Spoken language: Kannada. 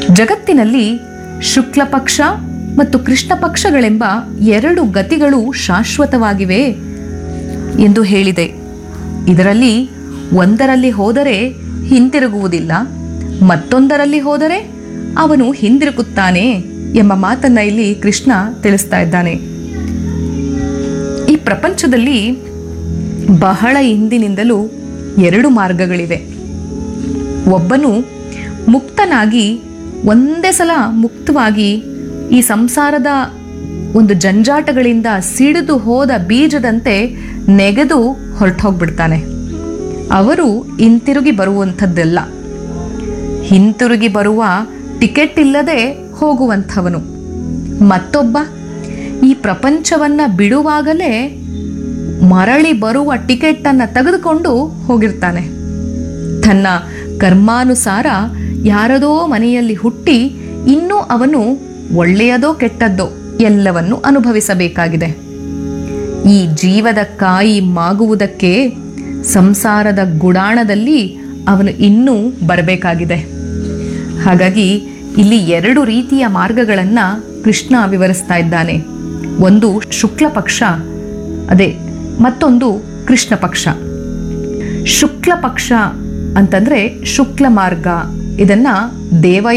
ಜಗತ್ತಿನಲ್ಲಿ ಶುಕ್ಲ ಪಕ್ಷ ಮತ್ತು ಕೃಷ್ಣ ಪಕ್ಷಗಳೆಂಬ ಎರಡು ಗತಿಗಳು ಶಾಶ್ವತವಾಗಿವೆ ಎಂದು ಹೇಳಿದೆ ಇದರಲ್ಲಿ ಒಂದರಲ್ಲಿ ಹೋದರೆ ಹಿಂತಿರುಗುವುದಿಲ್ಲ ಮತ್ತೊಂದರಲ್ಲಿ ಹೋದರೆ ಅವನು ಹಿಂದಿರುಗುತ್ತಾನೆ ಎಂಬ ಮಾತನ್ನ ಇಲ್ಲಿ ಕೃಷ್ಣ ತಿಳಿಸ್ತಾ ಇದ್ದಾನೆ ಈ ಪ್ರಪಂಚದಲ್ಲಿ ಬಹಳ ಹಿಂದಿನಿಂದಲೂ ಎರಡು ಮಾರ್ಗಗಳಿವೆ ಒಬ್ಬನು ಮುಕ್ತನಾಗಿ ಒಂದೇ ಸಲ ಮುಕ್ತವಾಗಿ ಈ ಸಂಸಾರದ ಒಂದು ಜಂಜಾಟಗಳಿಂದ ಸಿಡಿದು ಹೋದ ಬೀಜದಂತೆ ನೆಗೆದು ಹೊರಟೋಗ್ಬಿಡ್ತಾನೆ ಅವರು ಹಿಂತಿರುಗಿ ಬರುವಂಥದ್ದೆಲ್ಲ ಹಿಂತಿರುಗಿ ಬರುವ ಟಿಕೆಟ್ ಇಲ್ಲದೆ ಹೋಗುವಂಥವನು ಮತ್ತೊಬ್ಬ ಈ ಪ್ರಪಂಚವನ್ನ ಬಿಡುವಾಗಲೇ ಮರಳಿ ಬರುವ ಟಿಕೆಟನ್ನು ತೆಗೆದುಕೊಂಡು ಹೋಗಿರ್ತಾನೆ ತನ್ನ ಕರ್ಮಾನುಸಾರ ಯಾರದೋ ಮನೆಯಲ್ಲಿ ಹುಟ್ಟಿ ಇನ್ನೂ ಅವನು ಒಳ್ಳೆಯದೋ ಕೆಟ್ಟದ್ದೋ ಎಲ್ಲವನ್ನು ಅನುಭವಿಸಬೇಕಾಗಿದೆ ಈ ಜೀವದ ಕಾಯಿ ಮಾಗುವುದಕ್ಕೆ ಸಂಸಾರದ ಗುಡಾಣದಲ್ಲಿ ಅವನು ಇನ್ನೂ ಬರಬೇಕಾಗಿದೆ ಹಾಗಾಗಿ ಇಲ್ಲಿ ಎರಡು ರೀತಿಯ ಮಾರ್ಗಗಳನ್ನು ಕೃಷ್ಣ ವಿವರಿಸ್ತಾ ಇದ್ದಾನೆ ಒಂದು ಶುಕ್ಲ ಪಕ್ಷ ಅದೇ ಮತ್ತೊಂದು ಕೃಷ್ಣ ಪಕ್ಷ ಶುಕ್ಲ ಪಕ್ಷ ಅಂತಂದ್ರೆ ಶುಕ್ಲ ಮಾರ್ಗ ಇದನ್ನ ದೇವ